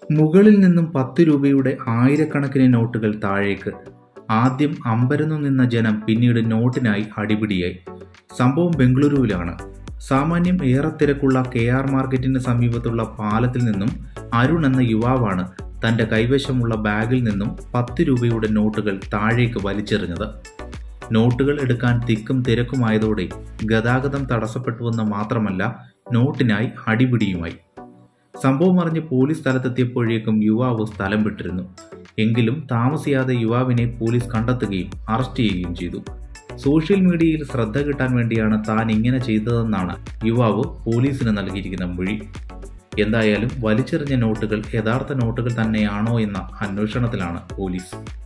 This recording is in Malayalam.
മുകളിൽ നിന്നും പത്ത് രൂപയുടെ ആയിരക്കണക്കിന് നോട്ടുകൾ താഴേക്ക് ആദ്യം അമ്പരന്നു നിന്ന ജനം പിന്നീട് നോട്ടിനായി അടിപിടിയായി സംഭവം ബംഗളൂരുവിലാണ് സാമാന്യം ഏറെ തിരക്കുള്ള കെ ആർ മാർക്കറ്റിന് സമീപത്തുള്ള പാലത്തിൽ നിന്നും അരുൺ എന്ന യുവാവാണ് തന്റെ കൈവശമുള്ള ബാഗിൽ നിന്നും പത്ത് രൂപയുടെ നോട്ടുകൾ താഴേക്ക് വലിച്ചെറിഞ്ഞത് നോട്ടുകൾ എടുക്കാൻ തിക്കും തിരക്കുമായതോടെ ഗതാഗതം തടസ്സപ്പെട്ടുവെന്ന് മാത്രമല്ല നോട്ടിനായി അടിപിടിയുമായി സംഭവം അറിഞ്ഞ് പോലീസ് സ്ഥലത്തെത്തിയപ്പോഴേക്കും യുവാവ് സ്ഥലം വിട്ടിരുന്നു എങ്കിലും താമസിയാതെ യുവാവിനെ പോലീസ് കണ്ടെത്തുകയും അറസ്റ്റ് ചെയ്യുകയും ചെയ്തു സോഷ്യൽ മീഡിയയിൽ ശ്രദ്ധ കിട്ടാൻ വേണ്ടിയാണ് താൻ ഇങ്ങനെ ചെയ്തതെന്നാണ് യുവാവ് പോലീസിന് നൽകിയിരിക്കുന്ന മൊഴി എന്തായാലും വലിച്ചെറിഞ്ഞ നോട്ടുകൾ യഥാർത്ഥ നോട്ടുകൾ തന്നെയാണോ എന്ന അന്വേഷണത്തിലാണ് പോലീസ്